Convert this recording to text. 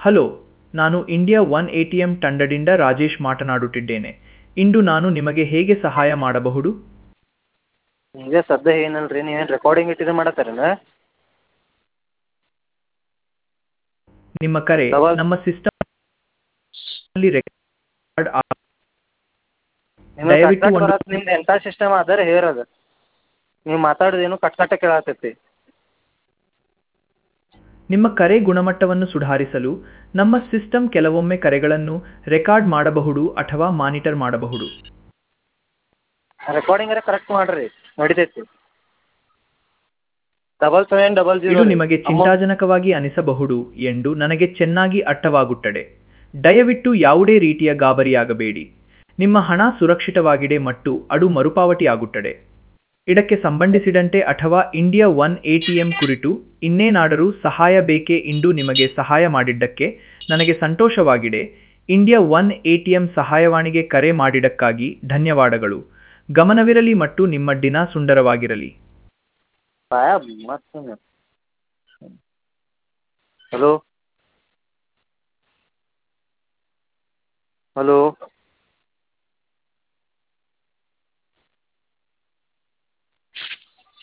Hello ನಾನು India one A T M ತಂಡದಿಂದ ರಾಜೇಶ್ ಮಾತನಾಡುತ್ತಿದ್ದೇನೆ ಇಂದು ನಾನು ನಿಮಗೆ ಹೇಗೆ ಸಹಾಯ ಮಾಡಬಹುದು ಈಗ ಸದ್ಯ ಏನಲ್ಲ ರೀ ನೀವೇನು ರೆಕಾರ್ಡಿಂಗ್ ಇಟ್ಟಿದ್ದು ಮಾಡತ್ತಾರೇನ ನಿಮ್ಮ ಕರೆ ಯಾವಾಗ? ನಮ್ಮ ಸಿಸ್ಟಮ್ನಲ್ಲಿ ರೆಕಾರ್ಡ್ ನಿಮ್ಗೆ ದಯವಿಟ್ಟು ಕಟ್ ಕಟ್ ಒಂದು- ಬರತ್ತೆ ನಿಮ್ದು ಎಂಥ ಸಿಸ್ಟಮ್ ಅದ ರೀ ಹೇರೋದು ನೀವು ಮಾತಾಡೋದೇನು ಕಟ್ ಕಟ್ಟ ಕೇಳತ್ತೈತಿ ನಿಮ್ಮ ಕರೆ ಗುಣಮಟ್ಟವನ್ನು ಸುಧಾರಿಸಲು ನಮ್ಮ ಸಿಸ್ಟಮ್ ಕೆಲವೊಮ್ಮೆ ಕರೆಗಳನ್ನು ರೆಕಾರ್ಡ್ ಮಾಡಬಹುದು ಅಥವಾ ಮಾನಿಟರ್ ಮಾಡಬಹುದು ರೆಕಾರ್ಡಿಂಗರ ಕರೆಕ್ಟ್ ಮಾಡಿರಿ ನಡಿತೈತಿ ಡಬಲ್ ಸೆವೆನ್ ಡಬಲ್ ಇದು ಜೀರೋ ನಿಮಗೆ ಚಿಂತಾಜನಕವಾಗಿ ಅನಿಸಬಹುದು ಎಂದು ನನಗೆ ಚೆನ್ನಾಗಿ ಅರ್ಥವಾಗುತ್ತದೆ ದಯವಿಟ್ಟು ಯಾವುದೇ ರೀತಿಯ ಗಾಬರಿಯಾಗಬೇಡಿ ನಿಮ್ಮ ಹಣ ಸುರಕ್ಷಿತವಾಗಿದೆ ಮತ್ತು ಅದು ಮರುಪಾವತಿಯಾಗುತ್ತದೆ ಇದಕ್ಕೆ ಸಂಬಂಧಿಸಿದಂತೆ ಅಥವಾ ಇಂಡಿಯಾ ಒನ್ ಎಟಿಎಂ ಕುರಿತು ಇನ್ನೇನಾದರೂ ಸಹಾಯ ಬೇಕೇ ಇಂದು ನಿಮಗೆ ಸಹಾಯ ಮಾಡಿದ್ದಕ್ಕೆ ನನಗೆ ಸಂತೋಷವಾಗಿದೆ ಇಂಡಿಯಾ ಒನ್ ಎಟಿಎಂ ಸಹಾಯವಾಣಿಗೆ ಕರೆ ಮಾಡಿದ್ದಕ್ಕಾಗಿ ಧನ್ಯವಾದಗಳು ಗಮನವಿರಲಿ ಮತ್ತು ನಿಮ್ಮ ದಿನ ಸುಂದರವಾಗಿರಲಿ ಸಾಯಬ್ ಮತ್ತೆ ಹಲೋ ಹಲೋ